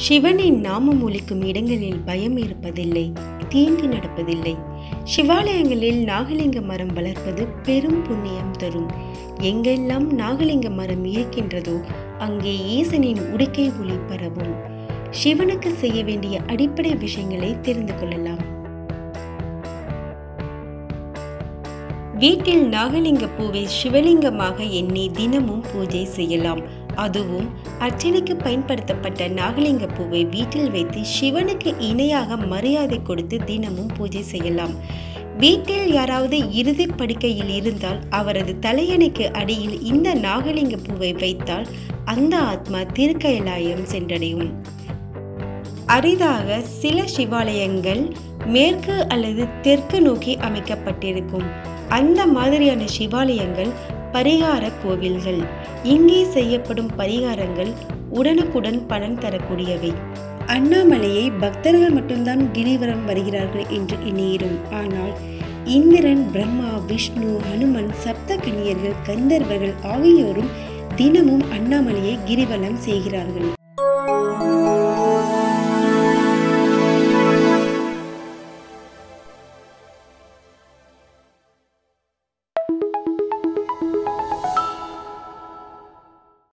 சிவனின் நாமம் ஒலிக்கும் இடங்களில் பயம் இருப்பதில்லை தீங்கு நடப்பதில்லை சிவாலயங்களில் நாகலிங்க மரம் வளர்ப்பது பெரும் புண்ணியம் தரும் எங்கெல்லாம் நாகலிங்க மரம் இருக்கின்றதோ அங்கே ஈசனின் உடுக்கை ஒளி பரவும் சிவனுக்கு செய்ய வேண்டிய அடிப்படை விஷயங்களை தெரிந்து கொள்ளலாம் வீட்டில் நாகலிங்க பூவை சிவலிங்கமாக எண்ணி தினமும் பூஜை செய்யலாம் அதுவும் அர்ச்சனைக்கு பயன்படுத்தப்பட்ட நாகலிங்க பூவை வீட்டில் வைத்து சிவனுக்கு இணையாக மரியாதை கொடுத்து தினமும் பூஜை செய்யலாம் வீட்டில் யாராவது இறுதி படுக்கையில் இருந்தால் அவரது தலையணைக்கு அடியில் இந்த நாகலிங்க பூவை வைத்தால் அந்த ஆத்மா திருக்கயலாயம் சென்றடையும் அரிதாக சில சிவாலயங்கள் மேற்கு அல்லது தெற்கு நோக்கி அமைக்கப்பட்டிருக்கும் அந்த மாதிரியான சிவாலயங்கள் பரிகார கோவில்கள் இங்கே செய்யப்படும் பரிகாரங்கள் உடனுக்குடன் பலன் தரக்கூடியவை அண்ணாமலையை பக்தர்கள் மட்டும்தான் கிரிவலம் வருகிறார்கள் என்று எண்ணியிரும் ஆனால் இந்திரன் பிரம்மா விஷ்ணு ஹனுமன் சப்த கன்னியர்கள் கந்தர்வர்கள் ஆகியோரும் தினமும் அண்ணாமலையை கிரிவலம் செய்கிறார்கள்